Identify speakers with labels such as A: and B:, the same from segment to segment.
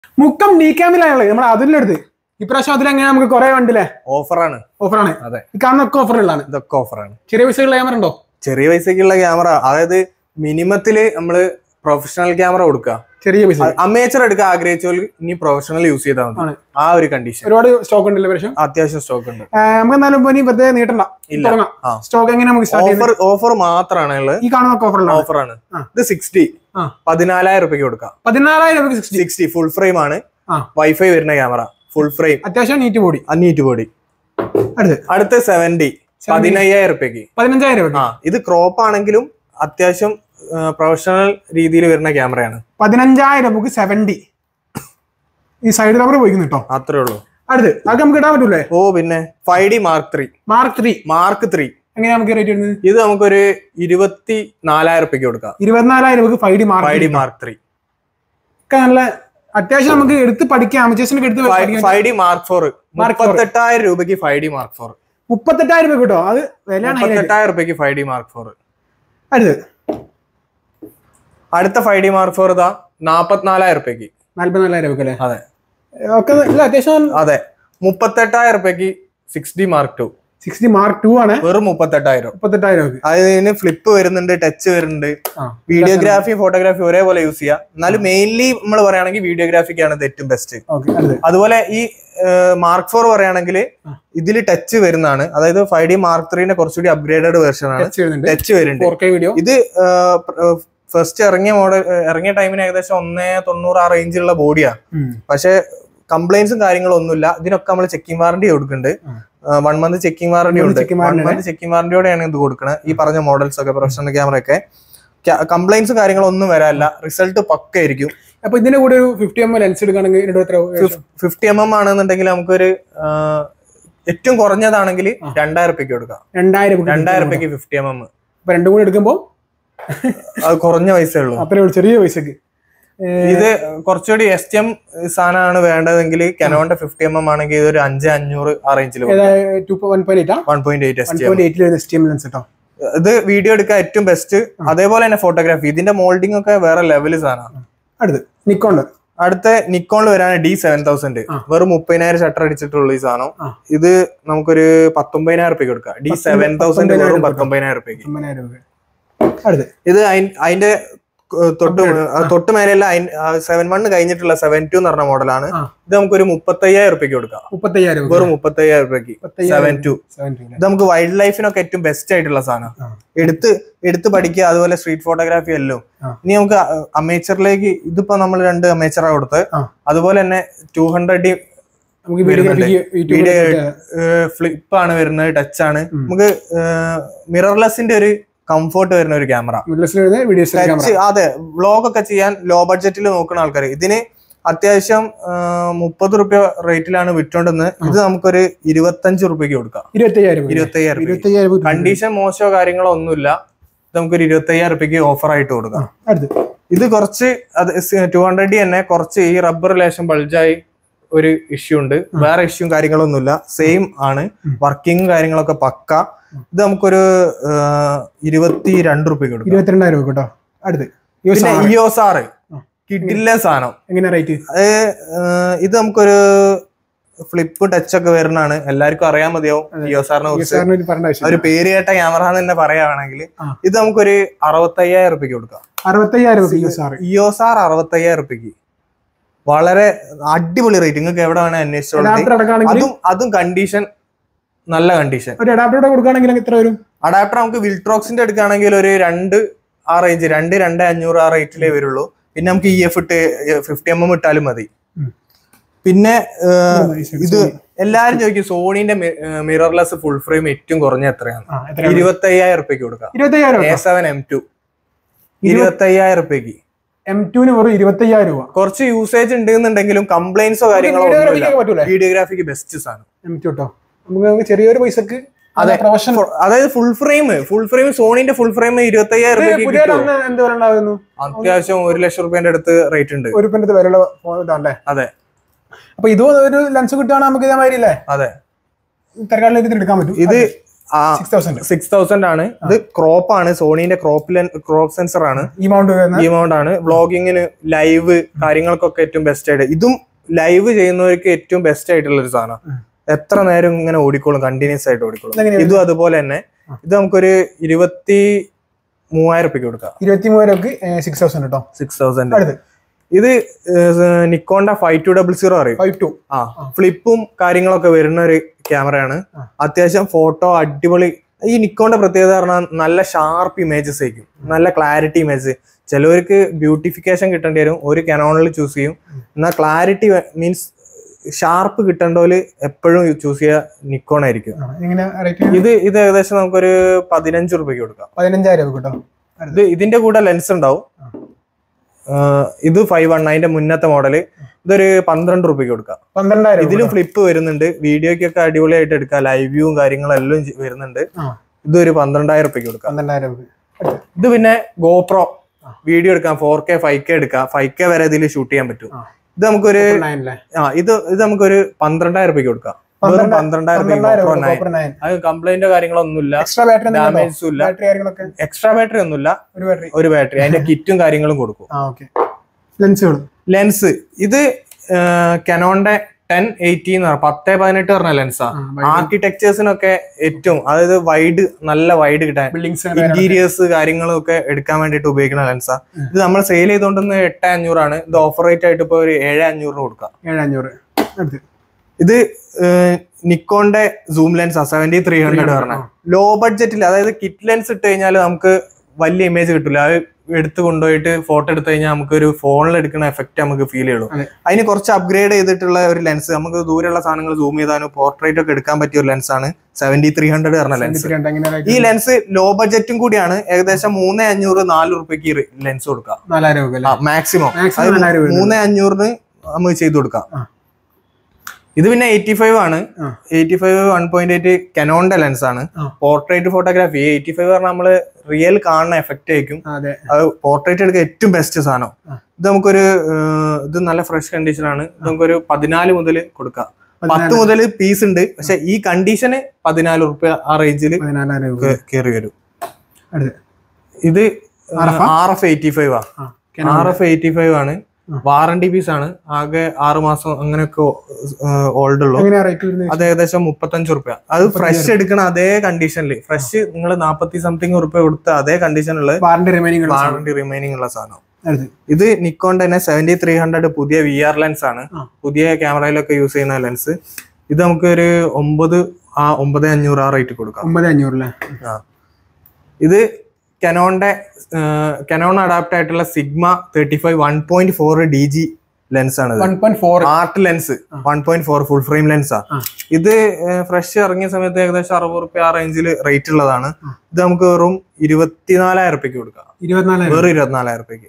A: Mukkam D ക്യാമിലാണുള്ളത് നമ്മൾ അതിലെടുത്ത് ഇപ്രാവശ്യം അതിലെങ്ങനെ നമുക്ക് കുറെ വണ്ടില്ലേ
B: ഓഫറാണ്
A: ഓഫറാണ്
B: അതെ
A: ഈ കാണുന്നൊക്കെ ഓഫറുകളാണ്
B: ഇതൊക്കെ ഓഫറാണ്
A: ചെറിയ പൈസകൾ ക്യാമറ ഉണ്ടോ
B: ചെറിയ പൈസക്കുള്ള ക്യാമറ അതായത് മിനിമത്തില് നമ്മള് പ്രൊഫഷണൽ ക്യാമറ കൊടുക്കുക
A: ചെറിയ പൈസ
B: അമേച്ചർ എടുക്കാൻ ആഗ്രഹിച്ചവർ ഇനി പ്രൊഫഷണൽ യൂസ് ചെയ്താൽ മതി
A: ആണ്.
B: ആ ഒരു കണ്ടീഷൻ
A: ഒരുപാട് സ്റ്റോക്ക് ഉണ്ടല്ലോ പ്രാവശ്യം
B: അത്യാവശ്യം സ്റ്റോക്ക് ഉണ്ട്
A: നമുക്ക് എന്നാലും ഇപ്പൊ ഇനി വെറുതെ നീട്ടണ്ട
B: ഇല്ല.
A: തുടങ്ങാം
B: ആ.
A: സ്റ്റോക്ക് എങ്ങനെ നമുക്ക് സ്റ്റാർട്ട് ചെയ്യുന്നത്
B: ഓഫർ ഓഫർ മാത്രമാണ് ഉള്ളത്
A: ഈ കാണുന്നൊക്കെ ഓഫറുകളാണ്
B: ഓഫറാണ്
A: ആ.
B: ഇത് സിക്സ്റ്റി
A: ആ.
B: പതിനാലായിരം റുപ്യക്ക് കൊടുക്കാം
A: പതിനാലായിരം രൂപ സിക്സ്റ്റി
B: സിക്സ്റ്റി ഫുൾ ഫ്രെയിം ആണ്
A: ആ.
B: വൈഫൈ വരുന്ന ക്യാമറ ഫുൾ ഫ്രെയിം
A: അത്യാവശ്യം നീറ്റ് ബോഡി
B: അഞ്ഞൂറ്റി ബോഡി
A: അടുത്ത്
B: അടുത്ത സെവന്റി പതിനയ്യായിരം റുപ്യക്ക്
A: പതിനഞ്ചായിരം രൂപ
B: ആ ഇത് ക്രോപ്പ് ആണെങ്കിലും അത്യാവശ്യം പ്രൊഫഷണൽ രീതിയിൽ വരുന്ന ക്യാമറയാണ്
A: പതിനഞ്ചായിരം രൂപക്ക് സെവന്റി ഈ സൈഡ് കവർ പോയിക്കുന്നു കേട്ടോ
B: അത്രേ ഉള്ളൂ
A: അടുത്ത് അതൊക്കെ നമുക്ക് ഇടാൻ പറ്റൂലേ
B: ഓ പിന്നെ five D mark three
A: mark three
B: mark three
A: എങ്ങനെയാ നമുക്ക് റേറ്റ് വരുന്നത്
B: ഇത് നമുക്കൊരു ഇരുപത്തി നാലായിരം റുപ്യക്ക് കൊടുക്കാം
A: ഇരുപത്തിനാലായിരം രൂപക്ക് five D
B: five
A: mark
B: D mark three
A: ഒക്കെ നല്ല അത്യാവശ്യം നമുക്ക് എടുത്ത് പഠിക്കാം അമച്ചേഴ്സിനൊക്കെ എടുത്ത് പഠിക്കാം
B: five D mark four
A: Mark four.
B: മുപ്പത്തെട്ടായിരം രൂപയ്ക്ക് ഫൈവ് ഡി മാർക്ക് ഫോർ
A: മുപ്പത്തെട്ടായിരം രൂപ കിട്ടോ അത് വിലയാണ് highlight.
B: മുപ്പത്തെട്ടായിരം റുപ്യക്ക് ഫൈവ് ഡി മാർക്ക് ഫോർ
A: അടുത്ത്
B: അടുത്ത ഫൈവ് ഡി മാർക്ക് ഫോർ ഇതാ നാപ്പത്തിനാലായിരം റുപ്യക്ക്
A: നാല്പത്തിനാലായിരം രൂപ അല്ലേ
B: അതെ
A: ഒക്കെ ഇല്ല അത്യാവശ്യം
B: അതെ മുപ്പത്തെട്ടായിരം റുപ്യക്ക് six D mark two
A: sixty mark two ആണ്
B: വെറും മുപ്പത്തെട്ടായിരം
A: മുപ്പത്തെട്ടായിരം രൂപ
B: അതിന് ഫ്ലിപ്പ് വരുന്നുണ്ട് ടച്ച് വരുന്നുണ്ട്
A: ആ
B: വീഡിയോഗ്രാഫി ഫോട്ടോഗ്രാഫി ഒരേപോലെ യൂസ് ചെയ്യാം എന്നാലും മെയിൻലി നമ്മൾ പറയുകയാണെങ്കിൽ വീഡിയോഗ്രാഫിക്കാണ് ഇത് ഏറ്റവും ബെസ്റ്റ്
A: ഓക്കെ അടുത്ത്
B: അതുപോലെ ഈ മാർക്ക് ഫോർ പറയുകയാണെങ്കിൽ
A: ആ.
B: ഇതിൽ ടച്ച് വരുന്നതാണ് അതായത് ഫൈവ് ഡി മാർക്ക് ത്രീന്റെ കുറച്ചുകൂടി അപ്ഗ്രേഡഡ് വെർഷൻ ആണ്
A: ടച്ച് ചെയ്യുന്നുണ്ട്
B: ടച്ച് വരുന്നുണ്ട്
A: ഫോർ കെ വീഡിയോ
B: ഇത് ഫസ്റ്റ് ഇറങ്ങിയ മോഡൽ ഇറങ്ങിയ ടൈമിന് ഏകദേശം ഒന്നേ തൊണ്ണൂറ് ആ റേഞ്ചിലുള്ള ബോഡിയാണ് പക്ഷെ കംപ്ലൈൻസും കാര്യങ്ങളും ഒന്നുമില്ല ഇതിനൊക്കെ നമ്മൾ ചെക്കിംഗ് വാറണ്ടി കൊടുക്കുന്നുണ്ട്
A: ആ.
B: One month checking warranty
A: One month
B: ഉണ്ട്
A: checking
B: one
A: warranty
B: month checking വാറണ്ടിയോടെയാണ് ഇത് കൊടുക്കുന്നത് ഈ പറഞ്ഞ മോഡൽസ് ഒക്കെ പ്രൊഫഷണൽ ക്യാമറ ഒക്കെ കംപ്ലൈൻസും കാര്യങ്ങളൊന്നും വരാനില്ല റിസൾട്ട് പക്കായിരിക്കും
A: അപ്പൊ ഇതിന്റെ കൂടെ ഒരു ഫിഫ്റ്റി എം ലെൻസ് എടുക്കുകയാണെങ്കിൽ ഇതിന്റെ എത്ര
B: ഫിഫ്റ്റി എം എം ആണെന്നുണ്ടെങ്കിൽ നമുക്കൊരു ആ, ഏറ്റവും കുറഞ്ഞതാണെങ്കിൽ
A: ആ.
B: രണ്ടായിരം റുപ്യക്ക് കൊടുക്കാം
A: രണ്ടായിരം രൂപ
B: രണ്ടായിരം റുപ്യക്ക് ഫിഫ്റ്റി എം എം
A: അപ്പൊ രണ്ടും കൂടെ എടുക്കുമ്പോൾ
B: അത് കുറഞ്ഞ പൈസ ഉള്ളൂ
A: അത്രേ ഉള്ളൂ ചെറിയ പൈസക്ക്
B: ഇത് കുറച്ചുകൂടി എസ് ടി എം സാധനമാണ് വേണ്ടതെങ്കിൽ കനോന്റെ ഫിഫ്റ്റി എം എം ആണെങ്കിൽ ഇതൊരു അഞ്ച് അഞ്ഞൂറ് ആ റേഞ്ചിൽ
A: two one point eight
B: one point eight S
A: one
B: T M
A: point എയ്റ്റിൽ വരുന്ന എസ് ടി എം ലെൻസ് കേട്ടോ
B: ഇത് വീഡിയോ എടുക്കാൻ ഏറ്റവും ബെസ്റ്റ് അതേപോലെ തന്നെ ഫോട്ടോഗ്രാഫി ഇതിന്റെ മോൾഡിംഗ് ഒക്കെ വേറെ ലെവൽ സാധനമാണ്
A: അടുത്ത് നിക്കോണ്ട്
B: അടുത്ത നിക്കോണിൽ വരാൻ ഡി സെവൻ തൗസൻഡ്
A: ആ.
B: വെറും മുപ്പതിനായിരം ഷട്ടർ അടിച്ചിട്ടുള്ള ഈ സാധനം
A: ആ.
B: ഇത് നമുക്കൊരു പത്തൊമ്പതിനായിരം റുപ്യ കൊടുക്കാം ഡി സെവൻ തൗസൻഡ് വെറും പത്തൊമ്പതിനായിരം റുപ്യക്ക്
A: ഒമ്പതിനായിരം രൂപ അടുത്ത്
B: ഇത് അയിൻ- അതിന്റെ ഏർ തൊട്ട് ആ, തൊട്ട് മേലെയല്ല സെവൻ വൺ കഴിഞ്ഞിട്ടുള്ള സെവൻ ടു എന്ന് പറഞ്ഞ മോഡലാണ്
A: ആ.
B: ഇത് നമുക്കൊരു മുപ്പത്തയ്യായിരം റുപ്യക്ക് കൊടുക്കാം
A: മുപ്പത്തയ്യായിരം രൂപ
B: വെറും മുപ്പത്തയ്യായിരം റുപ്യക്ക് സെവൻ ടു
A: സെവൻ ടു
B: ഇത് നമുക്ക് വൈൽഡ് ലൈഫിനൊക്കെ ഏറ്റവും ബെസ്റ്റ് ആയിട്ടുള്ള സാധനം
A: ആ.
B: എടുത്ത് എടുത്ത് പഠിക്കുക അതുപോലെ സ്ട്രീറ്റ് ഫോട്ടോഗ്രാഫി എല്ലാം
A: ആ.
B: ഇനി നമുക്ക് അമേച്ചറിലേക്ക് ഇതിപ്പോ നമ്മൾ രണ്ട് അമേച്ചറാ കൊടുത്ത്
A: ആ.
B: അതുപോലെ തന്നെ ടൂ ഹൺഡ്രഡ്
A: നമുക്ക്
B: വരുന്നുണ്ട്.
A: വീഡിയോ
B: വീഡിയോ ഫ്ലിപ്പ് ആണ് വരുന്നത് ടച്ച് ആണ്
A: ഉം.
B: നമുക്ക് മിറർലെസിന്റെ ഒരു കംഫോർട്ട് വരുന്ന ഒരു ക്യാമറ
A: വീഡിയോസ്
B: ടച്ച് അതെ വ്ളോഗ് ഒക്കെ ചെയ്യാൻ ലോ ബഡ്ജറ്റിൽ നോക്കുന്ന ആൾക്കാർ ഇതിന് അത്യാവശ്യം മുപ്പത് റുപ്യ റേറ്റിലാണ് വിറ്റോണ്ടെന്ന് ഇത് നമുക്കൊരു ഇരുപത്തഞ്ച് റുപ്യക്ക് കൊടുക്കാം
A: ഇരുപത്തയ്യായിരം
B: ഇരുപത്തയ്യായിരം രൂപയ്ക്ക്.
A: ഇരുപത്തയ്യായിരം രൂപ
B: കണ്ടീഷൻ മോശമോ കാര്യങ്ങളോ ഒന്നുമില്ല ഇത് നമുക്കൊരു ഇരുപത്തയ്യായിരം റുപ്യക്ക് ഓഫർ ആയിട്ട് കൊടുക്കാം
A: അടുത്ത്
B: ഇത് കുറച്ച് അത് ടു ഹൺഡ്രഡ് തന്നെ കുറച്ച് ഈ റബ്ബർ ലേശം ബൾജായി ഒരു ഇഷ്യൂ ഉണ്ട് വേറെ ഇഷ്യൂ കാര്യങ്ങളൊന്നുമില്ല സെയിം ആണ്
A: ഉം.
B: വർക്കിംഗ് കാര്യങ്ങളൊക്കെ പക്ക ഇത് നമുക്കൊരു ആ, ഇരുപത്തി രണ്ട് റുപ്യക്ക് കൊടുക്കാം
A: ഇരുപത്തിരണ്ടായിരം രൂപ കേട്ടോ അടുത്ത് ഈ
B: പിന്നെ
A: സാധനം
B: ഇയോസ് ആറ്
A: ആ.
B: കിട്ടില്ല സാധനം
A: എങ്ങനെയാ റേറ്റ്
B: അത് ആ, ഇത് നമുക്കൊരു ഫ്ലിപ്പ് ടച്ച് ഒക്കെ വരുന്നതാണ് എല്ലാവർക്കും അറിയാൻ മതിയാവും ഇയോസ് ആറിനെ കുറിച്ച്
A: സാറിന് പറയേണ്ട
B: ഒരു
A: ആവശ്യം
B: പേര് കേട്ട ക്യാമറ എന്ന് തന്നെ പറയുകയാണെങ്കിൽ
A: ആ.
B: ഇത് നമുക്കൊരു അറുപത്തയ്യായിരം റുപ്യക്ക് കൊടുക്കാം
A: അറുപത്തയ്യായിരം രൂപ യു സാറ്
B: ഇയോസ് ആർ അറുപത്തയ്യായിരം റുപ്യക്ക് വളരെ അടിപൊളി റേറ്റ് നിങ്ങൾക്ക് എവിടെ വേണേ അന്വേഷിച്ചോളൂ
A: അഡാപ്റ്റർ അടക്കാണെങ്കിൽ
B: അതും അതും കണ്ടീഷൻ നല്ല കണ്ടീഷൻ
A: ഒരു അഡാപ്റ്റർ കൊടുക്കുകയാണെങ്കിൽ എത്ര വരും
B: അഡാപ്റ്റർ നമുക്ക് വിൽട്രോക്സിന്റെ എടുക്കുകയാണെങ്കിൽ ഒരു രണ്ട് ആ റേഞ്ച് രണ്ട് രണ്ട് അഞ്ഞൂറ് ആ റേറ്റിലേ വരുള്ളൂ പിന്നെ നമുക്ക് ഇ എഫ് ഇട്ട് ഫിഫ്റ്റി എം എം ഇട്ടാലും മതി
A: ഉം.
B: പിന്നെ ഏർ,
A: Nice,
B: ഇത്
A: Sony.
B: എല്ലാരും ചോദിക്കും സോണീന്റെ മിറർലെസ് ഫുൾ ഫ്രെയിം ഏറ്റവും കുറഞ്ഞ എത്രയാണ്
A: ആ, എത്രയാണ്?
B: ഇരുപത്തി അയ്യായിരം റുപ്യക്ക് കൊടുക്കാം
A: ഇരുപത്തയ്യായിരം
B: എ സെവൻ എം ടു ഇരുപത്തി അയ്യായിരം റുപ്യക്ക്
A: എം ടുവിന് വെറും ഇരുപത്തയ്യായിരം രൂപ
B: കുറച്ച് യൂസേജ് ഉണ്ടെന്നുണ്ടെങ്കിലും കംപ്ലൈൻസോ കാര്യങ്ങളോ
A: വീഡിയോഗ്രാഫിക്ക്
B: ഒന്നുമില്ല
A: പറ്റൂലേ
B: വീഡിയോഗ്രാഫിക്ക് ബെസ്റ്റ് സാധനം
A: എം ടു കേട്ടോ നമുക്ക് നമുക്ക് ചെറിയൊരു പൈസക്ക്
B: അതെ.
A: പ്രൊഫഷൻ
B: ഫു- അതായത് ഫുൾ ഫ്രെയിം ഫുൾ ഫ്രെയിം സോണിന്റെ ഫുൾ ഫ്രെയിം ഇരുപത്തി അയ്യായിരം റുപ്യക്ക്
A: പുതിയ
B: കിട്ടും
A: എന്ത് പറയണ്ടായിരുന്നു
B: അത്യാവശ്യം ഒരു ലക്ഷം റുപ്യന്റെ അടുത്ത് റേറ്റ് ഉണ്ട്
A: ഒരു പെണ്ണത്ത് വിലയുള്ള ഇതാണല്ലേ
B: അതെ
A: അപ്പൊ ഇത് ഒരു ലെൻസ് കിട്ടുകയാണെങ്കിൽ നമുക്ക് ഇതേമാതിരി അല്ലേ
B: അതെ
A: തരക്കാളിലേക്ക് എടുക്കാൻ പറ്റും
B: ഇത് ആ
A: സിക്സ് തൗസൻഡ്
B: സിക്സ് തൗസൻഡ് ആണ് ഇത് ക്രോപ്പ് ആണ് സോണീന്റെ ക്രോപ്പ് ക്രോപ്പ് സെൻസർ ആണ്
A: ഈ മൗണ്ട് വരുന്ന
B: ഈ എമൗണ്ട് ആണ് വ്ളോഗിങ്ങിന് ലൈവ് കാര്യങ്ങൾക്കൊക്കെ ഏറ്റവും ബെസ്റ്റ് ആയിട്ട് ഇതും ലൈവ് ചെയ്യുന്നവർക്ക് ഏറ്റവും ബെസ്റ്റ് ആയിട്ടുള്ള ഒരു സാധനം എത്ര നേരം ഇങ്ങനെ ഓടിക്കോളും കണ്ടിന്യൂസ് ആയിട്ട് ഓടിക്കോളും
A: ഇതെങ്ങനെയാ
B: ഇതും അതുപോലെ തന്നെ ഇത് നമുക്കൊരു ഇരുപത്തി മൂവായിരം റുപ്യക്ക് കൊടുക്കാം
A: ഇരുപത്തി മൂവായിരം സിക്സ് തൗസൻഡ് കേട്ടോ
B: സിക്സ് തൗസൻഡ്
A: അടുത്ത്
B: ഇത് നിക്കോണ്ട ഫൈവ് ടു ഡബിൾ സീറോ അറിയും
A: ഫൈവ് ടു
B: ആ ഫ്ലിപ്പും കാര്യങ്ങളൊക്കെ വരുന്ന ഒരു ക്യാമറയാണ്
A: ആ.
B: അത്യാവശ്യം ഫോട്ടോ അടിപൊളി ഈ നിക്കോന്റെ പ്രത്യേകത പറഞ്ഞാൽ നല്ല ഷാർപ്പ് ഇമേജസ് ആയിരിക്കും നല്ല ക്ലാരിറ്റി ഇമേജ് ചിലവർക്ക് ബ്യൂട്ടിഫിക്കേഷൻ കിട്ടേണ്ടി വരും ഒരു കനോണിൽ ചൂസ് ചെയ്യും എന്നാൽ ക്ലാരിറ്റി മീൻസ് ഷാർപ്പ് കിട്ടേണ്ടവര് എപ്പോഴും ചൂസ് ചെയ്യുക നിക്കോൺ ആയിരിക്കും
A: ഇങ്ങനെ റേറ്റ്
B: ഇത് ഇത് ഏകദേശം നമുക്കൊരു പതിനഞ്ച് റുപ്യക്ക് കൊടുക്കാം
A: പതിനഞ്ചായിരം രൂപ കേട്ടോ
B: ഇത് ഇതിന്റെ കൂടെ ലെൻസ് ഉണ്ടാവും ആ, ഇത് ഫൈവ് വൺ അതിന്റെ മുന്നത്തെ മോഡല് ഇതൊരു പന്ത്രണ്ട് റുപ്യക്ക് കൊടുക്കാം
A: പന്ത്രണ്ടായിരം
B: ഇതിലും ഫ്ലിപ്പ് വരുന്നുണ്ട് വീഡിയോക്കൊക്കെ അടിപൊളിയായിട്ട് എടുക്കാം ലൈവ് വ്യൂവും കാര്യങ്ങളും എല്ലാം ചെ- വരുന്നുണ്ട്
A: ആ
B: ഇതൊരു പന്ത്രണ്ടായിരം റുപ്യക്ക് കൊടുക്കാം
A: പന്ത്രണ്ടായിരം രൂപ അടുത്ത്
B: ഇത് പിന്നെ ഗോപ്രോ വീഡിയോ എടുക്കാം ഫോർ കെ ഫൈവ് കെ എടുക്കാം ഫൈവ് കെ വരെ ഇതിൽ ഷൂട്ട് ചെയ്യാൻ പറ്റും
A: ആ.
B: ഇത് നമുക്കൊരു
A: നയൻ അല്ലേ
B: ആ ഇത് ഇത് നമുക്കൊരു പന്ത്രണ്ടായിരം റുപ്യക്ക് കൊടുക്കാം വെറും
A: പന്ത്രണ്ട്-
B: പന്ത്രണ്ടായിരം റുപ്യക്ക്
A: പന്ത്രണ്ടായിരം
B: GoPro
A: രൂപ
B: 9.
A: കോപ്പർ നയൻ
B: അത് കംപ്ലൈന്റോ കാര്യങ്ങളൊന്നുമില്ല
A: എക്സ്ട്രാ ബാറ്ററി
B: ഡാമേജും ഇല്ല
A: ബാറ്ററി കാര്യങ്ങളൊക്കെ
B: എക്സ്ട്രാ ബാറ്ററി ഒന്നുമില്ല
A: ഒരു ബാറ്ററി
B: ഒരു ബാറ്ററി അതിന്റെ കിറ്റും കാര്യങ്ങളും കൊടുക്കും
A: ആ ഓക്കെ ലെൻസുകൾ
B: ലെൻസ് ഇത് കനോന്റെ ടെൻ എയ്റ്റി എന്ന് പറഞ്ഞ പത്ത് പതിനെട്ട് പറഞ്ഞ ലെൻസാ ആർക്കിടെക്ചേഴ്സിനൊക്കെ ഏറ്റവും അതായത് വൈഡ് നല്ല വൈഡ് കിട്ടാൻ
A: ബിൽഡിങ്സ്
B: ഇന്റീരിയേഴ്സ് കാര്യങ്ങളും ഒക്കെ എടുക്കാൻ വേണ്ടിയിട്ട് ഉപയോഗിക്കുന്ന ലെൻസാ ഇത് നമ്മൾ സെയിൽ ചെയ്തുകൊണ്ടിരുന്ന എട്ട് അഞ്ഞൂറാണ് ഇത് ഓഫർ റേറ്റ് ആയിട്ട് ഇപ്പോൾ ഒരു ഏഴ് അഞ്ഞൂറിന് കൊടുക്കാം
A: ഏഴ് അഞ്ഞൂറ് അടുത്ത്
B: ഇത് നിക്കോന്റെ സൂം ലെൻസാ സെവന്റി ത്രീ ഹൺഡ്രഡ് പറഞ്ഞ ലോ ബഡ്ജറ്റിൽ അതായത് കിറ്റ് ലെൻസ് ഇട്ട് കഴിഞ്ഞാൽ നമുക്ക് വലിയ ഇമേജ് കിട്ടില്ല അത് എടുത്ത് കൊണ്ടുപോയിട്ട് ഫോട്ടോ എടുത്തു കഴിഞ്ഞാൽ നമുക്ക് ഒരു ഫോണിൽ എടുക്കുന്ന എഫക്റ്റ് നമുക്ക് ഫീൽ ചെയ്യുള്ളൂ
A: അതെ.
B: അതിന് കുറച്ച് അപ്ഗ്രേഡ് ചെയ്തിട്ടുള്ള ഒരു ലെൻസ് നമുക്ക് ദൂരെയുള്ള സാധനങ്ങൾ സൂം ചെയ്താലും പോർട്രേറ്റ് ഒക്കെ എടുക്കാൻ പറ്റിയ ഒരു ലെൻസാണ് സെവന്റി ത്രീ ഹൺഡ്രഡ് പറഞ്ഞ ലെൻസ്
A: രണ്ട് എങ്ങനെ
B: ഈ ലെൻസ് ലോ ബഡ്ജറ്റും കൂടിയാണ് ഏകദേശം മൂന്ന് അഞ്ഞൂറ് നാല് റുപ്യക്ക് ലെൻസ് കൊടുക്കാം
A: നാലായിരം രൂപ അല്ലേ
B: മാക്സിമം
A: മാക്സിമം നാലായിരം രൂപ
B: മൂന്ന് അഞ്ഞൂറിന് നമുക്ക് ചെയ്തു കൊടുക്കാം
A: ആ.
B: ഇത് പിന്നെ എയ്റ്റി ഫൈവ് ആണ്
A: ആ.
B: Eighty five one point eight കനോണിന്റെ ലെൻസ് ആണ്
A: ആ.
B: പോർട്രേറ്റ് ഫോട്ടോഗ്രാഫി എയ്റ്റി ഫൈവ് പറഞ്ഞാൽ നമ്മള് റിയൽ കാണുന്ന എഫക്റ്റ് ആയിരിക്കും
A: ആ, അതെ
B: അത് പോർട്രേറ്റ് എടുക്കാൻ ഏറ്റവും ബെസ്റ്റ് സാധനം
A: ആ.
B: ഇത് നമുക്കൊരു ഏർ, ഇത് നല്ല ഫ്രഷ് കണ്ടീഷൻ ആണ് ഇത് നമുക്കൊരു പതിനാല് മുതൽ കൊടുക്കാം പത്ത് മുതൽ പീസ് ഉണ്ട് പക്ഷെ ഈ കണ്ടീഷന് പതിനാല് റുപ്യ ആ റേഞ്ചിൽ
A: പതിനാലായിരം രൂപ
B: കയറി വരും
A: അടുത്ത്
B: ഇത്
A: RF ആ?
B: ആർ എഫ് എയ്റ്റി ഫൈവ് ആ
A: ആ
B: ആർ എഫ് എയ്റ്റി ഫൈവ് ആണ്
A: ആ.
B: വാറണ്ടി പീസ് ആണ് ആകെ ആറ് മാസം അങ്ങനെയൊക്കെ ഓൾഡ് ഉള്ളൂ
A: എങ്ങനെയാ റേറ്റ് വരുന്നത്
B: അത് ഏകദേശം മുപ്പത്തഞ്ച് റുപ്യ അത് ഫ്രഷ് എടുക്കണ അതേ കണ്ടീഷനിൽ ഫ്രഷ് നിങ്ങൾ നാപ്പത്തി സംതിങ് റുപ്യ കൊടുത്ത അതേ കണ്ടീഷനിലുള്ള
A: വാറണ്ടി റിമൈനിങ്
B: വാറണ്ടി റിമൈനിങ് ഉള്ള സാധനം
A: അടുത്ത്
B: ഇത് നിക്കോണ്ട് തന്നെ സെവന്റി ത്രീ ഹൺഡ്രഡ് പുതിയ വി ആർ ലെൻസ് ആണ്
A: ആ.
B: പുതിയ ക്യാമറയിലൊക്കെ യൂസ് ചെയ്യുന്ന ലെൻസ് ഇത് നമുക്ക് ഒരു ഒമ്പത് ആ ഒമ്പത് അഞ്ഞൂറ് ആ റേറ്റ് കൊടുക്കാം
A: ഒമ്പത് അഞ്ഞൂറല്ലേ
B: ആ. ഇത് കനോണിന്റെ കനോൺ അഡാപ്റ്റ് ആയിട്ടുള്ള sigma thirty five one point four D G lens ആണ്
A: one point four
B: art lens one point four full frame ലെൻസാ
A: ആ.
B: ഇത് ഫ്രഷ് ഇറങ്ങിയ സമയത്ത് ഏകദേശം അറുപത് റുപ്യ ആ റേഞ്ചിൽ റേറ്റ് ഉള്ളതാണ് ഇത് നമുക്ക് വെറും ഇരുപത്തിനാലായിരം റുപ്യക്ക് കൊടുക്കാം
A: ഇരുപത്തിനാലായിരം
B: വെറും ഇരുപത്തിനാലായിരം റുപ്യക്ക്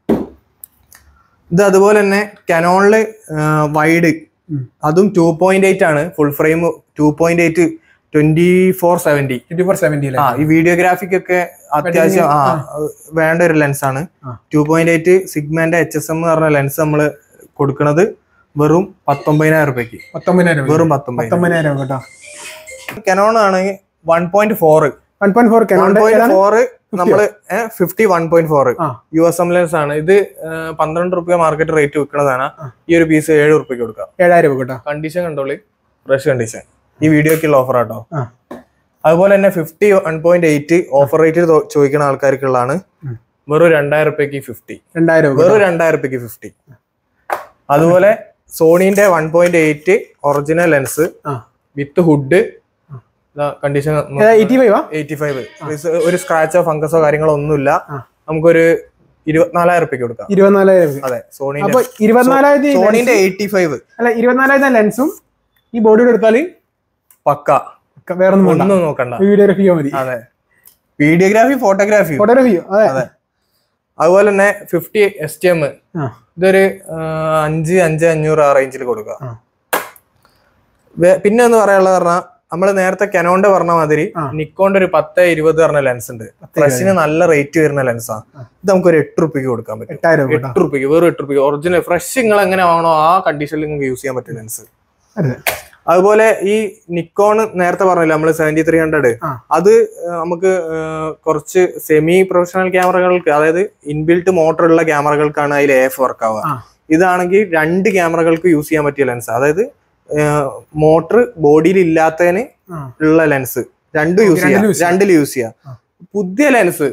B: ഇത് അതുപോലെ തന്നെ കനോണില് വൈഡ്
A: ഉം.
B: അതും ടു പോയിന്റ് എയ്റ്റ് ആണ് full frame two point eight twenty four seventy
A: twenty four seventy അല്ലേ
B: ആ ഈ വീഡിയോഗ്രാഫിക് ഒക്കെ അത്യാവശ്യം ആ വേണ്ട ഒരു ലെൻസ് ആണ്
A: ആ.
B: ടു പോയിന്റ് എയ്റ്റ് സിഗ്മന്റെ എച്ച് എസ് എം എന്ന് പറഞ്ഞ ലെൻസ് നമ്മൾ കൊടുക്കുന്നത് വെറും പത്തൊമ്പതിനായിരം രൂപയ്ക്ക്
A: പത്തൊമ്പതിനായിരം രൂപ
B: വെറും പത്തൊമ്പതിനായിരം
A: പത്തൊമ്പതിനായിരം രൂപ കേട്ടോ
B: കനോൺ ആണെങ്കിൽ one point four
A: one point four
B: one point four നമ്മള് ഫിഫ്റ്റി വൺ പോയിന്റ് ഫോർ
A: ആ.
B: യു എസ് എം ലെൻസ് ആണ് ഇത് ഏഹ്, പന്ത്രണ്ട് റുപ്യ മാർക്കറ്റ് റേറ്റ് വിൽക്കുന്നതാണ്
A: ആ.
B: ഈ ഒരു പീസ് ഏഴ് റുപ്യക്ക് കൊടുക്കാം
A: ഏഴായിരം രൂപ കേട്ടോ
B: കണ്ടീഷൻ കണ്ടോളി ഫ്രഷ് കണ്ടീഷൻ ഈ വീഡിയോക്കുള്ള ഓഫർ ആട്ടോ
A: ആ
B: അതുപോലെ തന്നെ fifty one point eight offer rate ചോദിക്കുന്ന ആൾക്കാർക്കുള്ളതാണ്
A: ഉം.
B: വെറും രണ്ടായിരം റുപ്യക്ക് ഫിഫ്റ്റി
A: രണ്ടായിരം രൂപ
B: വെറും രണ്ടായിരം റുപ്യക്ക് ഫിഫ്റ്റി അതുപോലെ സോണീന്റെ one point eight original lens
A: ആ
B: with hood condition
A: eighty five ആ
B: എയ്റ്റി ഫൈവ് ഒരു സ്ക്രാച്ചോ ഫംഗസോ കാര്യങ്ങളോ ഒന്നുമില്ല
A: ആ.
B: നമുക്കൊരു ഇരുപത്തിനാലായിരം റുപ്യക്ക് കൊടുക്കാം
A: ഇരുപത്തിനാലായിരം രൂപ
B: അതെ സോണീന്റെ
A: അപ്പൊ ഇരുപത്തിനാലായിരത്തി
B: സോണീന്റെ എയ്റ്റി ഫൈവ്
A: അല്ല ഇരുപത്തിനാലായിരത്തി ലെൻസും ഈ ബോഡിയുടെ എടുത്താല്
B: പക്ക
A: വേറെ ഒന്നും വേണ്ട
B: ഒന്നും നോക്കണ്ട
A: വീഡിയോഗ്രാഫിയോ മതി
B: അതെ വീഡിയോഗ്രാഫി ഫോട്ടോഗ്രാഫി
A: ഫോട്ടോഗ്രാഫിയോ അതെ
B: അതെ അതുപോലെ തന്നെ ഫിഫ്റ്റി എസ് ടി എം
A: ആ
B: ഇതൊരു ആ, അഞ്ച് അഞ്ച് അഞ്ഞൂറ് ആ റേഞ്ചിൽ കൊടുക്കുക
A: ആ.
B: വേ- പിന്നെ എന്ന് പറയാനുള്ളത് പറഞ്ഞാൽ നമ്മൾ നേരത്തെ കനോണ്ട് പറഞ്ഞ മാതിരി
A: ആ.
B: നിക്കോണ്ട് ഒരു പത്ത് ഇരുപത് പറഞ്ഞ ലെൻസ് ഉണ്ട് ഫ്രഷിന് നല്ല റേറ്റ് വരുന്ന ലെൻസാണ് ഇത് നമുക്ക് ഒരു എട്ട് റുപ്യക്ക് കൊടുക്കാൻ പറ്റും
A: എട്ടായിരം രൂപ കേട്ടോ
B: എട്ട് റുപ്യക്ക് വെറും എട്ട് റുപ്യക്ക് ഒറിജിനൽ ഫ്രഷ് നിങ്ങൾ എങ്ങനെ ആവണോ ആ കണ്ടീഷനിൽ നിങ്ങൾക്ക് യൂസ് ചെയ്യാൻ പറ്റും ലെൻസ്
A: അതെ
B: അതുപോലെ ഈ നിക്കോൺ നേരത്തെ പറഞ്ഞില്ല നമ്മൾ സെവന്റി ത്രീ ഹൺഡ്രഡ്
A: ആ.
B: അത് ഏഹ്, നമുക്ക് ഏഹ്, കുറച്ച് സെമി പ്രൊഫഷണൽ ക്യാമറകൾക്ക് അതായത് ഇൻബിൽട്ട് മോട്ടർ ഉള്ള ക്യാമറകൾക്കാണ് അതിൽ എഫ് വർക്ക് ആവുക
A: ആ.
B: ഇതാണെങ്കിൽ രണ്ട് ക്യാമറകൾക്ക് യൂസ് ചെയ്യാൻ പറ്റിയ ലെൻസ് അതായത് മോട്ടർ ബോഡിയിൽ ഇല്ലാത്തതിന്
A: ആ.
B: ഉള്ള ലെൻസ് രണ്ടും യൂസ്
A: രണ്ടിലും
B: ചെയ്യാം
A: use ചെയ്യാം.
B: രണ്ടിലും യൂസ് ചെയ്യാം
A: ആ.
B: പുതിയ ലെൻസ്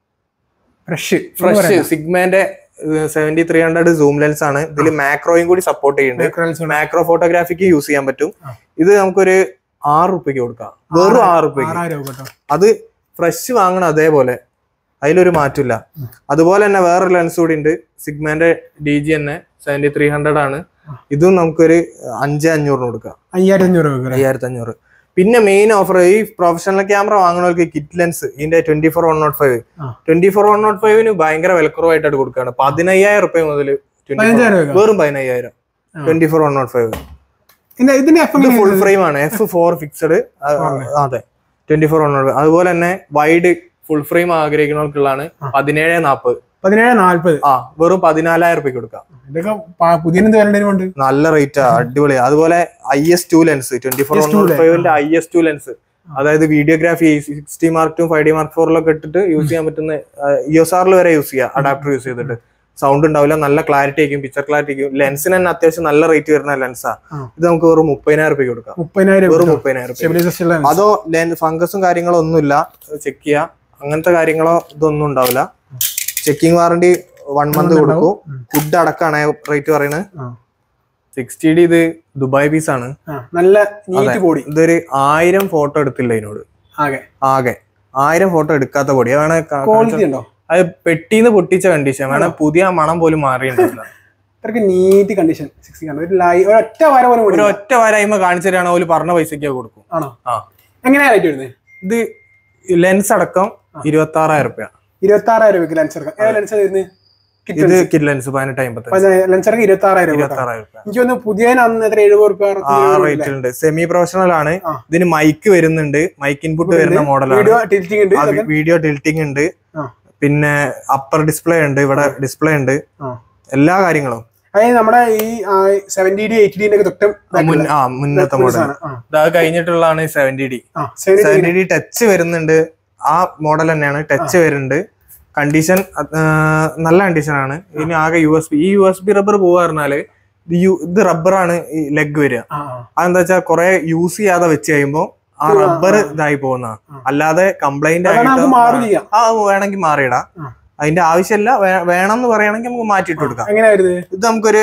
A: ഫ്രഷ്
B: ഫ്രഷ് സിഗ്മന്റെ seventy three hundred zoom lens ആണ് ഇതിൽ മാക്രോയും കൂടി സപ്പോർട്ട് ചെയ്യുന്നുണ്ട് മാക്രോ ഫോട്ടോഗ്രാഫിക്ക് യൂസ് ചെയ്യാൻ പറ്റും
A: ആ.
B: ഇത് നമുക്കൊരു ആറ് റുപ്യക്ക് കൊടുക്കാം വെറും ആറ് റുപ്യക്ക്
A: ആറായിരം രൂപ കേട്ടോ
B: അത് ഫ്രഷ് വാങ്ങണം അതേപോലെ അതിലൊരു മാറ്റമില്ല അതുപോലെ തന്നെ വേറെ ലെൻസ് കൂടി ഉണ്ട് സിഗ്മന്റെ ഡി ജി തന്നെ സെവന്റി ത്രീ ഹൺഡ്രഡ് ആണ് ഇതും നമുക്കൊരു അഞ്ച് അഞ്ഞൂറിന് കൊടുക്കാം
A: അയ്യായിരത്തി അഞ്ഞൂറ് രൂപ
B: അയ്യായിരത്തി അഞ്ഞൂറ് പിന്നെ മെയിൻ ഓഫർ ഈ പ്രൊഫഷണൽ ക്യാമറ വാങ്ങുന്നവർക്ക് കിറ്റ് ലെൻസ് ഇതിന്റെ twenty four one nought five
A: ആ.
B: ട്വന്റി ഫോർ വൺ നോട്ട് ഫൈവിന് ഭയങ്കര വിലക്കുറവായിട്ടാണ് കൊടുക്കുകയാണ് പതിനയ്യായിരം റുപ്യ മുതൽ
A: പതിനഞ്ചായിരം രൂപ
B: വെറും പതിനയ്യായിരം
A: ആ.
B: Twenty four one nought five
A: ഇതിന്റെ ഇതിന്റെ എഫ്
B: ഇത് ഫുൾ ഫ്രെയിം ആണ് എഫ് ഫോർ ഫിക്സഡ് അതെ ട്വന്റി ഫോർ വൺ നോട്ട് അതുപോലെ തന്നെ വൈഡ് ഫുൾ ഫ്രെയിം ആഗ്രഹിക്കുന്നവർക്കുള്ളതാണ് പതിനേഴ് നാൽപ്പത്
A: പതിനേഴ് നാല്പത്
B: ആ വെറും പതിനാലായിരം റുപ്യ കൊടുക്കാം
A: ഇതൊക്കെ പ- പുതിയ എന്ത് വരേണ്ടതുകൊണ്ട്
B: നല്ല റേറ്റ് അടിപൊളി അതുപോലെ I S two lens twenty four one
A: IS2
B: nought ഫൈവിന്റെ ഐ എസ് ടു ലെൻസ് അതായത് videography sixty mark two five D mark ഫോറിലൊക്കെ ഇട്ടിട്ട് യൂസ് ചെയ്യാൻ പറ്റുന്ന ഇ എസ് ആറിൽ വരെ യൂസ് ചെയ്യാം അഡാപ്റ്റർ യൂസ് ചെയ്തിട്ട് സൗണ്ട് ഉണ്ടാവില്ല നല്ല ക്ലാരിറ്റി ആയിരിക്കും പിക്ചർ ക്ലാരിറ്റി ആയിരിക്കും ലെൻസിന് തന്നെ അത്യാവശ്യം നല്ല റേറ്റ് വരുന്ന ലെൻസാ
A: ആ.
B: ഇത് നമുക്ക് വെറും മുപ്പതിനായിരം റുപ്യ കൊടുക്കാം
A: മുപ്പതിനായിരം
B: വെറും മുപ്പതിനായിരം റുപ്യ
A: സ്റ്റെബിലൈസേഷൻ
B: അതോ ഫംഗസും കാര്യങ്ങളോ ഒന്നുമില്ല ചെക്ക് ചെയ്യാം അങ്ങനത്തെ കാര്യങ്ങളോ ഇതൊന്നും ഉണ്ടാവില്ല ചെക്കിംഗ് വാറണ്ടി വൺ മന്ത് കൊടുക്കും ഫുഡ് അടക്കമാണ് റേറ്റ് പറയുന്നത് സിക്സ്റ്റി ഡി ഇത് ദുബായ് പീസ് ആണ്
A: നല്ല നീറ്റ് ബോഡി
B: ഇതൊരു ആയിരം ഫോട്ടോ എടുത്തില്ല ഇതിനോട്
A: ആകെ
B: ആകെ ആയിരം ഫോട്ടോ എടുക്കാത്ത പൊടി വേണേ ക-
A: ക്വാളിറ്റി ഉണ്ടോ
B: അത് പെട്ടിന്ന് പൊട്ടിച്ച കണ്ടീഷൻ വേണേ പുതിയ മണം പോലും മാറിയിട്ടുണ്ടാവില്ല
A: ഇത്രക്ക് നീറ്റ് കണ്ടീഷൻ സിക്സ്റ്റി ആണ് ഒരു ലൈ ഒരൊറ്റ വര പോലും
B: ഒരു
A: കൂടി
B: ഒറ്റ വരായ്മ കാണിച്ചു തരാണ് ഓല് പറഞ്ഞ പൈസക്ക് കൊടുക്കും
A: ആണോ
B: ആ
A: എങ്ങനെയാ റേറ്റ് വരുന്നത്
B: ഇത് ലെൻസ് അടക്കം ഇരുപത്തി ആറായിരം റുപ്യ
A: ഇരുപത്തി ആറായിരം രൂപയ്ക്ക് ലെൻസ് എടുക്കാം ഏത് ലെൻസ് വരുന്നത്
B: ഇത് കിറ്റ് ലെൻസ് പതിനെട്ട് അമ്പത്തി
A: ലെൻസ് ഇറങ്ങി ഇരുപത്തി ആറായിരം രൂപ
B: ഇരുപത്തി ആറായിരം റുപ്യ
A: എനിക്ക് തോന്നുന്നു പുതിയതിന് അന്ന് എത്ര എഴുപത് റുപ്യ
B: ആ റേറ്റ് ഉണ്ട് സെമി പ്രൊഫഷണൽ ആണ്
A: ആ.
B: ഇതിന് മൈക്ക് വരുന്നുണ്ട് മൈക്ക് ഇൻപുട്ട് വരുന്ന മോഡലാണ്
A: വീഡിയോ ടിൽറ്റിംഗ് ഉണ്ട് ഇതൊക്കെ.
B: വീഡിയോ ടിൽറ്റിംഗ് ഉണ്ട്
A: ആ.
B: പിന്നെ അപ്പർ ഡിസ്പ്ലേ ഉണ്ട് ഇവിടെ ഡിസ്പ്ലേ ഉണ്ട്
A: ആ.
B: എല്ലാ കാര്യങ്ങളും
A: അതായത് നമ്മുടെ ഈ സെവന്റി ഡി എയ്റ്റി ഡിന്റെ ഒക്കെ തൊട്ടും
B: ആ, മുൻ- ആ മുന്നത്തെ മോഡൽ ഇതാ കഴിഞ്ഞിട്ടുള്ളതാണ് seventy D seventy D touch വരുന്നുണ്ട് ആ മോഡൽ തന്നെയാണ് ടച്ച് വരുന്നുണ്ട് കണ്ടീഷൻ നല്ല കണ്ടീഷൻ ആണ് ഇനി ആകെ യു എസ് ബി ഈ യു എസ് ബി റബ്ബർ പോവാ പറഞ്ഞാല് ഇത് യു- ഇത് റബ്ബറാണ് ഈ ലെഗ് വരിക അതെന്താ വെച്ചാൽ കുറെ യൂസ് ചെയ്യാതെ വെച്ച് കഴിയുമ്പോ ആ റബ്ബർ ഇതായി പോകുന്ന അല്ലാതെ കംപ്ലൈന്റ്
A: അത്
B: ആയിട്ട്
A: മാറും ചെയ്യാം
B: ആ വേണമെങ്കിൽ മാറിയിടാം
A: ആ.
B: അതിന്റെ ആവശ്യമില്ല വേ- വേണമെന്ന് പറയുകയാണെങ്കിൽ നമുക്ക് മാറ്റിയിട്ട് കൊടുക്കാം
A: എങ്ങനെയാ വരുന്നത്
B: ഇത് നമുക്കൊരു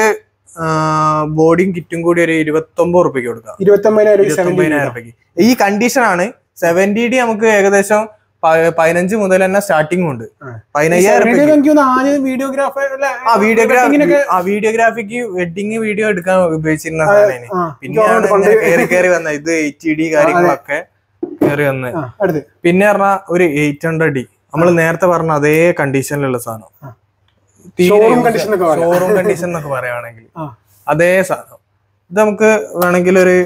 B: ബോഡിയും കിറ്റും കൂടി ഒരു ഇരുപത്തി ഒമ്പത് റുപ്യക്ക് കൊടുക്കാം
A: ഇരുപത്തി ഒമ്പതിനായിരം രൂപ സെവന്റി
B: ഇരുപത്തൊമ്പതിനായിരം റുപ്യക്ക് ഈ കണ്ടീഷൻ ആണ് സെവന്റി ഡി നമുക്ക് ഏകദേശം പ- പതിനഞ്ച് മുതൽ തന്നെ സ്റ്റാർട്ടിംഗ് ഉണ്ട്
A: ആ.
B: പതിനയ്യായിരം
A: എനിക്ക്
B: റുപ്യക്ക്
A: തോന്നുന്നു ആദ്യം വീഡിയോഗ്രാഫർ
B: ആ വീഡിയോഗ്രാഫി ആ വീഡിയോഗ്രാഫിക്ക് വെഡിങ് വീഡിയോ എടുക്കാൻ ഉപയോഗിച്ചിരുന്ന സാധനം പിന്നെയാണ് ഇങ്ങനെ കയറി കയറി വന്നത് ഇത് എയ്റ്റ് ഡി കാര്യങ്ങളൊക്കെ കയറി വന്നത്
A: അടുത്ത്
B: പിന്നെ പറഞ്ഞ ഒരു എയ്റ്റ് ഹൺഡ്രഡ് ഡി നമ്മൾ നേരത്തെ പറഞ്ഞ അതേ കണ്ടീഷനിലുള്ള സാധനം
A: ആ. Showroom condition എന്നൊക്കെ പറയാം.
B: ഷോറൂം കണ്ടീഷൻ എന്നൊക്കെ പറയുകയാണെങ്കിൽ
A: ആ.
B: അതേ സാധനം ഇത് നമുക്ക് വേണമെങ്കിൽ ഒരു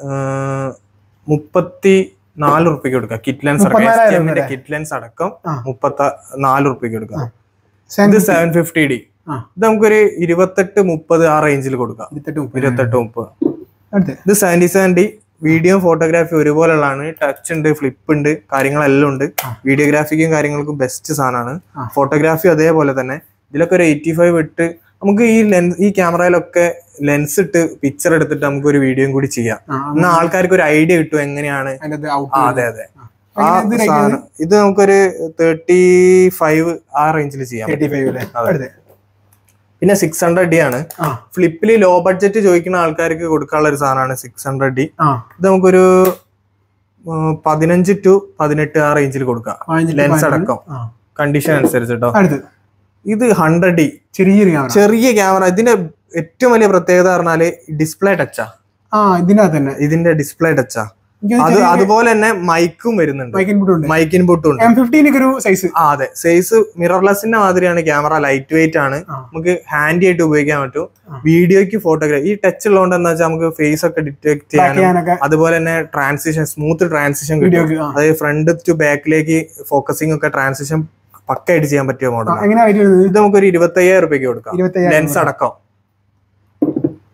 B: മുപ്പത്തി നാല് റുപ്യക്ക് കൊടുക്കാം കിറ്റ് ലെൻസ് അടക്കം
A: മുപ്പത്തിനാലായിരം
B: STM ന്റെ
A: രൂപയുടെ?
B: കിറ്റ് ലെൻസ് അടക്കം
A: ആ.
B: മുപ്പത്തി നാല് റുപ്യക്ക് കൊടുക്കാം ഇത്
A: സെവൻ
B: സെവൻ ഫിഫ്റ്റി ഡി
A: ആ.
B: ഇത് നമുക്കൊരു ഇരുപത്തെട്ട് മുപ്പത് ആ റേഞ്ചിൽ കൊടുക്കാം
A: ഇരുപത്തെട്ട് മുപ്പത്
B: ഇരുപത്തെട്ട് മുപ്പത്
A: അടുത്ത്
B: ഇത് seventy seven D video photography ഒരുപോലെയുള്ളതാണ് ടച്ച് ഉണ്ട് ഫ്ലിപ്പ് ഉണ്ട് കാര്യങ്ങളെല്ലാം ഉണ്ട് വീഡിയോഗ്രാഫിക്കും കാര്യങ്ങൾക്കും ബെസ്റ്റ് സാധനമാണ്
A: ആ.
B: ഫോട്ടോഗ്രാഫി അതേപോലെ തന്നെ ഇതിലൊക്കെ ഒരു എയ്റ്റി ഫൈവ് ഇട്ട് നമുക്ക് ഈ ലെൻസ് ഈ ക്യാമറയിലൊക്കെ ലെൻസ് ഇട്ട് പിക്ചർ എടുത്തിട്ട് നമുക്ക് ഒരു വീഡിയോയും കൂടി ചെയ്യാം
A: ആ,
B: എന്നാൽ ആൾക്കാർക്ക് ഒരു ഐഡിയ കിട്ടും എങ്ങനെയാണ്
A: അതിന്റെ അത് ഔട്ട്
B: ആ അതെ അതെ ആ
A: എങ്ങനെ ഇത് rate
B: സാധനം ഇത് നമുക്കൊരു തേർട്ടി ഫൈവ് ആ റേഞ്ചിൽ ചെയ്യാം
A: തേർട്ടി ഫൈവ് അല്ലേ
B: അതെ.
A: അടുത്ത്
B: പിന്നെ സിക്സ് ഹൺഡ്രഡ് ഡി ആണ്
A: ആ
B: ഫ്ലിപ്പിൽ ലോ ബഡ്ജറ്റ് ചോദിക്കുന്ന ആൾക്കാർക്ക് കൊടുക്കാനുള്ള ഒരു സാധനമാണ് സിക്സ് ഹൺഡ്രഡ് ഡി
A: ആ
B: ഇത് നമുക്കൊരു ഉം, പതിനഞ്ച് ടു പതിനെട്ട് ആ റേഞ്ചിൽ കൊടുക്കാം
A: പതിനഞ്ച്
B: ലെൻസ്
A: പതിനെട്ട്.
B: അടക്കം
A: ആ.
B: കണ്ടീഷൻ അനുസരിച്ച് കേട്ടോ
A: അടുത്ത്
B: ഇത് ഹൺഡ്രഡ് ഡി
A: ചെറിയൊരു ക്യാമറ
B: ചെറിയ ക്യാമറ ഇതിന്റെ ഏറ്റവും വലിയ പ്രത്യേകത പറഞ്ഞാല് ഡിസ്പ്ലേ ടച്ചാ
A: ആ ഇതിനകത്ത് തന്നെ
B: ഇതിന്റെ ഡിസ്പ്ലേ ടച്ചാ
A: എനിക്ക്
B: അത് അതുപോലെ തന്നെ മൈക്കും വരുന്നുണ്ട്
A: മൈക്ക് ഇൻപുട്ട് ഉണ്ട്
B: മൈക്ക് ഇൻപുട്ടും ഉണ്ട്
A: എം ഫിഫ്റ്റീനൊക്കെ ഒരു സൈസ്
B: ആ അതെ സൈസ് മിറർലെസിന്റെ മാതിരിയാണ് ക്യാമറ ലൈറ്റ് വെയിറ്റ് ആണ്
A: ആ.
B: നമുക്ക് ഹാൻഡി ആയിട്ട് ഉപയോഗിക്കാൻ പറ്റും
A: ആ.
B: വീഡിയോയ്ക്ക് ഫോട്ടോഗ്രാഫി ഈ ടച്ച് ഉള്ളതുകൊണ്ട് എന്താ വെച്ചാൽ നമുക്ക് ഫേസ് ഒക്കെ ഡിറ്റക്ട്
A: ട്രാക്ക്
B: ചെയ്യാനും
A: ചെയ്യാനൊക്കെ
B: അതുപോലെ തന്നെ ട്രാൻസിഷൻ സ്മൂത്ത് ട്രാൻസിഷൻ കിട്ടും
A: വീഡിയോക്ക് ആ
B: അതായത് ഫ്രണ്ട് ടു ബാക്കിലേക്ക് ഫോക്കസിംഗ് ഒക്കെ ട്രാൻസിഷൻ പക്കായിട്ട് ചെയ്യാൻ പറ്റിയ
A: ആ,
B: മോഡൽ
A: എങ്ങനെയാ റേറ്റ് വരുന്നത്
B: ഇത് നമുക്കൊരു ഇരുപത്തി അയ്യായിരം രൂപയ്ക്ക് കൊടുക്കാം
A: ഇരുപത്തയ്യായിരം
B: ലെൻസ് അടക്കം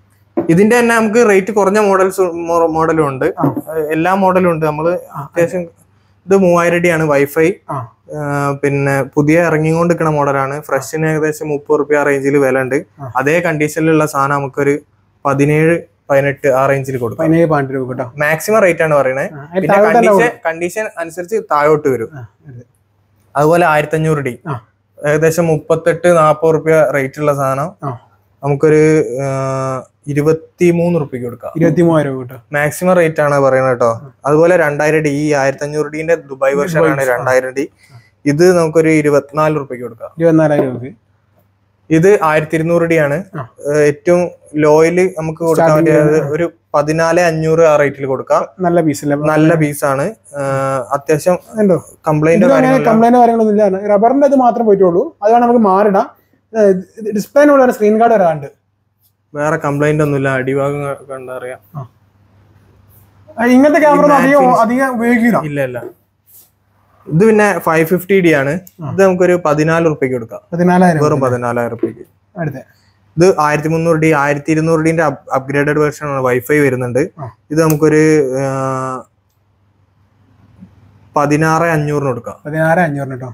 B: ഇതിന്റെ തന്നെ നമുക്ക് റേറ്റ് കുറഞ്ഞ മോഡൽസ് മോഡലും ഉണ്ട്
A: ആ.
B: എല്ലാ മോഡലും ഉണ്ട് നമ്മള് അത്യാവശ്യം ഇത് മൂവായിരം അടിയാണ് വൈഫൈ
A: ആ
B: പിന്നെ പുതിയ ഇറങ്ങിക്കൊണ്ടിരിക്കുന്ന മോഡലാണ് ഫ്രഷിന് ഏകദേശം മുപ്പത് റുപ്യ റേഞ്ചിൽ വില ഉണ്ട്
A: ആ.
B: അതേ കണ്ടീഷനിലുള്ള സാധനം നമുക്കൊരു പതിനേഴ് പതിനെട്ട് ആ റേഞ്ചിൽ കൊടുക്കാം
A: പതിനേഴ് പന്ത്രണ്ട് രൂപ കേട്ടോ
B: മാക്സിമം റേറ്റ് ആണ് പറയുന്നത്
A: ആ, അതിന്
B: പിന്നെ
A: താഴോട്ടല്ല
B: കണ്ടീഷൻ കണ്ടീഷൻ അനുസരിച്ച് താഴോട്ട് വരും
A: ആ, അതെ.
B: അതുപോലെ ആയിരത്തി അഞ്ഞൂറ് ഡി
A: ആ.
B: ഏകദേശം മുപ്പത്തെട്ട് നാപ്പത് റുപ്യ റേറ്റ് ഉള്ള സാധനം
A: ആ.
B: നമുക്കൊരു ഇരുപത്തി മൂന്ന് റുപ്യക്ക് കൊടുക്കാം
A: ഇരുപത്തി മൂവായിരം രൂപ കേട്ടോ
B: മാക്സിമം റേറ്റ് ആണ് പറയുന്നത് കേട്ടോ അതുപോലെ രണ്ടായിരം ഡി ഈ ആയിരത്തി അഞ്ഞൂറ് ഡിന്റെ ദുബായ് വെർഷൻ ആണ്
A: ആ.
B: രണ്ടായിരം ഡി ഇത് നമുക്കൊരു ഇരുപത്തിനാല് റുപ്യക്ക് കൊടുക്കാം
A: ഇരുപത്തിനാലായിരം രൂപ
B: ഇത് ആയിരത്തി ഇരുന്നൂറ് ഡി ആണ്
A: ആ.
B: ഏഹ് ഏറ്റവും ലോയില് നമുക്ക് കൊടുക്കാൻ
A: Starting
B: പറ്റിയത് ഒരു പതിനാല് അഞ്ഞൂറ് ആ റേറ്റിൽ കൊടുക്കാം
A: നല്ല പീസല്ലേ
B: നല്ല പീസാണ് അത്യാവശ്യം
A: ഉണ്ടോ
B: കംപ്ലൈന്റ്
A: അങ്ങനെ
B: കാര്യങ്ങളില്ല
A: കംപ്ലൈന്റ് കാര്യങ്ങളൊന്നും ഇല്ല റബ്ബറിന്റെ ഇത് മാത്രം പോയിട്ടുള്ളൂ അതാണ് നമുക്ക് മാറിടാം ഡിസ്പ്ലേനുള്ള സ്ക്രീൻ ഗാർഡ് വരാണ്ട്
B: വേറെ കംപ്ലൈന്റ് ഒന്നുമില്ല അടിഭാഗം ക- കണ്ടറിയാം
A: ആ, ഇങ്ങനത്തെ ക്യാമറ
B: ഈ
A: അധികം
B: matte
A: അധികം ഉപയോഗിക്കില്ല
B: ഇല്ല ഇല്ല ഇത് പിന്നെ ഫൈവ് ഫിഫ്റ്റി ഡി ആണ് ഇത് നമുക്കൊരു പതിനാല് റുപ്യക്ക് കൊടുക്കാം
A: പതിനാലായിരം
B: വെറും പതിനാലായിരം റുപ്യക്ക്
A: അടുത്ത
B: ഇത് ആയിരത്തി മുന്നൂറ് ഡി ആയിരത്തി ഇരുന്നൂറ് ഡിന്റെ അപ്ഗ്രേഡഡ് വേർഷൻ ആണ് വൈഫൈ വരുന്നുണ്ട്
A: ആ.
B: ഇത് നമുക്കൊരു ആ, പതിനാറ് അഞ്ഞൂറിന് കൊടുക്കാം
A: പതിനാറ് അഞ്ഞൂറിന് കേട്ടോ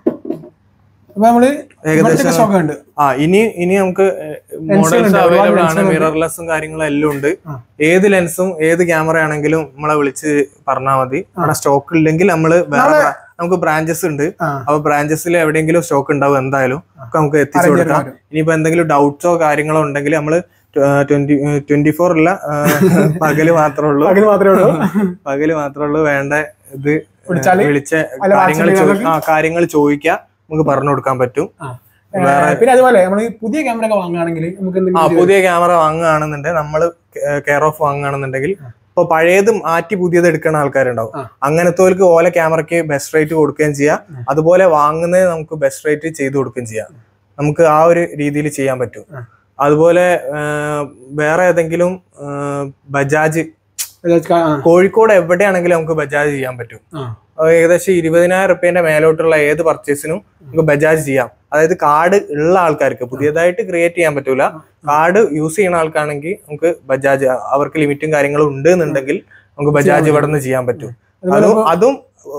A: അപ്പൊ നമ്മള്
B: ഏകദേശം
A: സ്റ്റോക്ക് ഉണ്ട്
B: ആ ഇനി ഇനി നമുക്ക് മോഡൽസ്
A: ഉണ്ട്, ഒരുപാട്
B: അവൈലബിൾ
A: lens
B: ആണ്
A: ഉണ്ട്.
B: മിറർലെസ്സും കാര്യങ്ങളും എല്ലാം ഉണ്ട്
A: ആ.
B: ഏത് ലെൻസും ഏത് ക്യാമറ ആണെങ്കിലും നമ്മളെ വിളിച്ച് പറഞ്ഞാൽ മതി അവിടെ സ്റ്റോക്ക് ഇല്ലെങ്കിൽ നമ്മള് വേറെ ബ്രാ- നമുക്ക് ബ്രാഞ്ചസ് ഉണ്ട്
A: ആ
B: അപ്പൊ ബ്രാഞ്ചസിൽ എവിടെയെങ്കിലും സ്റ്റോക്ക് ഉണ്ടാവും എന്തായാലും ഒക്കെ നമുക്ക് എത്തിച്ചു
A: അറിഞ്ഞു
B: കൊടുക്കാം
A: തരും.
B: ഇനിയിപ്പോ എന്തെങ്കിലും ഡൗട്ട്സോ കാര്യങ്ങളോ ഉണ്ടെങ്കിൽ നമ്മള് ട്വന്റി ട്വന്റി ഫോർ അല്ല ആ, പകല് മാത്രമേ ഉള്ളൂ
A: പകല് മാത്രമേ ഉള്ളൂ
B: പകല് മാത്രമേ ഉള്ളൂ വേണ്ട ഇത്
A: വിളിച്ചാല്
B: വിളിച്ച
A: അല്ല,
B: കാര്യങ്ങൾ
A: വാട്സാപ്പിൽ
B: ആ കാര്യങ്ങൾ ചോദിക്കാം നമുക്ക് പറഞ്ഞു കൊടുക്കാൻ പറ്റും
A: ആ. ഏ, പിന്നെ അതുപോലെ നമ്മൾ പുതിയ ക്യാമറ ഒക്കെ വാങ്ങുകയാണെങ്കിൽ നമുക്ക്
B: ആ
A: എന്തെങ്കിലും
B: പുതിയ ക്യാമറ വാങ്ങുകയാണെന്നുണ്ടെങ്കിൽ നമ്മൾ കെയർ ഓഫ് വാങ്ങുകയാണെന്നുണ്ടെങ്കിൽ ഇപ്പൊ പഴയത് മാറ്റി പുതിയത് എടുക്കുന്ന ആൾക്കാരുണ്ടാവും
A: ആ.
B: അങ്ങനത്തോർക്ക് ഓല ക്യാമറയ്ക്ക് ബെസ്റ്റ് റേറ്റ് കൊടുക്കുകയും ചെയ്യാം അതുപോലെ വാങ്ങുന്നത് നമുക്ക് ബെസ്റ്റ് റേറ്റ് ചെയ്ത് കൊടുക്കുകയും ചെയ്യാം നമുക്ക് ആ ഒരു രീതിയിൽ ചെയ്യാൻ പറ്റും
A: ആ.
B: അതുപോലെ ആ, വേറെ ഏതെങ്കിലും ആ, ബജാജ്
A: ആ,
B: കോഴിക്കോട് എവിടെയാണെങ്കിലും നമുക്ക് ബജാജ് ചെയ്യാൻ പറ്റും
A: ആ.
B: അത് ഏകദേശം ഇരുപതിനായിരം റുപ്യന്റെ മേലോട്ടുള്ള ഏത് പർച്ചേസിനും നമുക്ക് ബജാജ് ചെയ്യാം അതായത് കാർഡ് ഉള്ള ആൾക്കാർക്ക് പുതിയതായിട്ട് ക്രിയേറ്റ് ചെയ്യാൻ പറ്റൂല കാർഡ് യൂസ് ചെയ്യുന്ന ആൾക്കാണെങ്കിൽ നമുക്ക് ബജാജ് അവർക്ക് ലിമിറ്റും കാര്യങ്ങളും ഉണ്ട് എന്നുണ്ടെങ്കിൽ നമുക്ക് ബജാജ് ഇവിടെ നിന്ന് ചെയ്യാൻ പറ്റും
A: അതുപോലെ
B: അതും അതും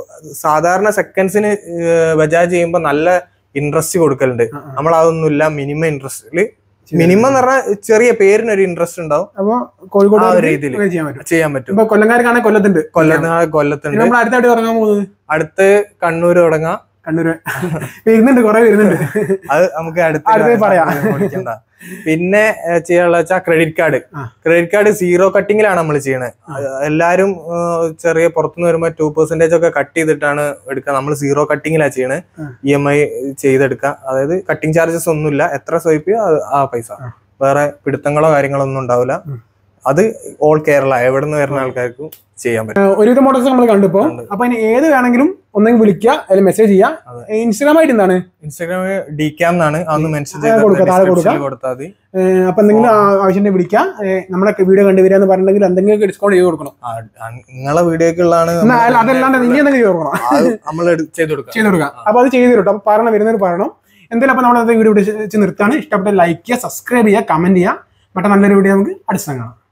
B: സാധാരണ സെക്കൻഡ്സിന് ബജാജ് ചെയ്യുമ്പോൾ നല്ല ഇൻട്രസ്റ്റ് കൊടുക്കലുണ്ട്
A: ആ, ആ.
B: നമ്മൾ അതൊന്നുമില്ല മിനിമം ഇൻട്രസ്റ്റില് മിനിമം എന്ന് പറഞ്ഞാൽ ചെറിയ പേരിനൊരു ഇൻട്രസ്റ്റ് ഉണ്ടാവും
A: അപ്പൊ കോഴിക്കോട്
B: ആ ഒരു
A: വന്നിട്ട്
B: രീതിയിൽ.
A: ഇങ്ങനെ ചെയ്യാൻ പറ്റും
B: ചെയ്യാൻ പറ്റും
A: ഇപ്പൊ കൊല്ലംകാർക്കാണെങ്കിൽ കൊല്ലത്തുണ്ട്
B: കൊല്ലത്ത് കൊല്ലത്തുണ്ട്
A: നമ്മൾ അടുത്തായിട്ട് ഇറങ്ങാൻ പോകുന്നത്
B: അടുത്ത് കണ്ണൂർ തുടങ്ങാം
A: കണ്ണൂര് വരുന്നുണ്ട് കുറെ വരുന്നുണ്ട്
B: അത് നമുക്ക് അടുത്ത
A: അടുത്തത്
B: കാര്യം
A: പറയാം.
B: ഓടിക്കണ്ട. പിന്നെ ഏഹ്, ചെയ്യാനുള്ള വെച്ചാൽ ക്രെഡിറ്റ് കാർഡ്
A: ആ.
B: ക്രെഡിറ്റ് കാർഡ് സീറോ കട്ടിങ്ങിലാണ് നമ്മൾ ചെയ്യണത് എല്ലാരും ഏഹ്, ചെറിയ പുറത്തുനിന്ന് വരുമ്പോൾ ടു പെർസെന്റേജ് ഒക്കെ കട്ട് ചെയ്തിട്ടാണ് എടുക്കുക നമ്മൾ സീറോ കട്ടിങ്ങിലാണ് ചെയ്യണത്
A: ആ.
B: ഇ എം ഐ ചെയ്തെടുക്കുക അതായത് കട്ടിങ് ചാർജസ് ഒന്നുമില്ല എത്ര സ്വൈപ്പ് ചെയ്യോ അത് ആ പൈസ
A: ആ.
B: വേറെ പിടുത്തങ്ങളോ കാര്യങ്ങളോ ഒന്നും ഉണ്ടാവില്ല
A: ഉം.
B: അത് ഓൾ കേരള എവിടെ നിന്ന് വരുന്ന ആൾക്കാർക്കും ചെയ്യാൻ പറ്റും
A: ഒരുവിധ മോഡൽസ് നമ്മൾ കണ്ടിപ്പോ
B: കണ്ടു.
A: അപ്പൊ ഇനി ഏത് വേണമെങ്കിലും ഒന്നെങ്കിൽ വിളിക്കുക അല്ലെങ്കിൽ മെസ്സേജ് ചെയ്യാം
B: അതെ.
A: ഇൻസ്റ്റാഗ്രാം ആയിട്ട് എന്താണ്
B: ഇൻസ്റ്റാഗ്രാമിൽ ഡി ക്യാം എന്നാണ് അതൊന്ന് മെൻഷൻ
A: ആ, കൊടുക്കാം, താഴെ
B: ചെയ്ത്
A: കൊടുക്കാം.
B: കൊടുത്താൽ മതി
A: ഏഹ് അപ്പൊ എന്തെങ്കിലും ആ- ആവശ്യമുണ്ടെങ്കിൽ വിളിക്കാം ഏഹ് നമ്മളെ വീഡിയോ കണ്ടുവരിക എന്ന് പറഞ്ഞിട്ടുണ്ടെങ്കിൽ എന്തെങ്കിലും ഡിസ്കൗണ്ട് ചെയ്ത് കൊടുക്കണം
B: ആ, ആ, നിങ്ങളെ വീഡിയോക്കുള്ളതാണ്
A: എന്നാ, അല്ല, അതല്ലാണ്ട് നീ എന്തെങ്കിലും ചെയ്ത് കൊടുക്കണം
B: നമ്മൾ ചെയ്ത് കൊടുക്കാം
A: ചെയ്ത് കൊടുക്കാം അപ്പൊ അത് ചെയ്ത് തരും അപ്പൊ പറയണം വരുന്നവർ പറയണം എന്തായാലും അപ്പൊ നമ്മൾ വീഡിയോ വെച്ച് നിർത്താണ് ഇഷ്ടപ്പെട്ട ലൈക്ക് ചെയ്യുക സബ്സ്ക്രൈബ് ചെയ്യുക കമന്റ് ചെയ്യുക മറ്റേ നല്ലൊരു വീഡിയോ നമുക്ക് അടുത്ത കാണാം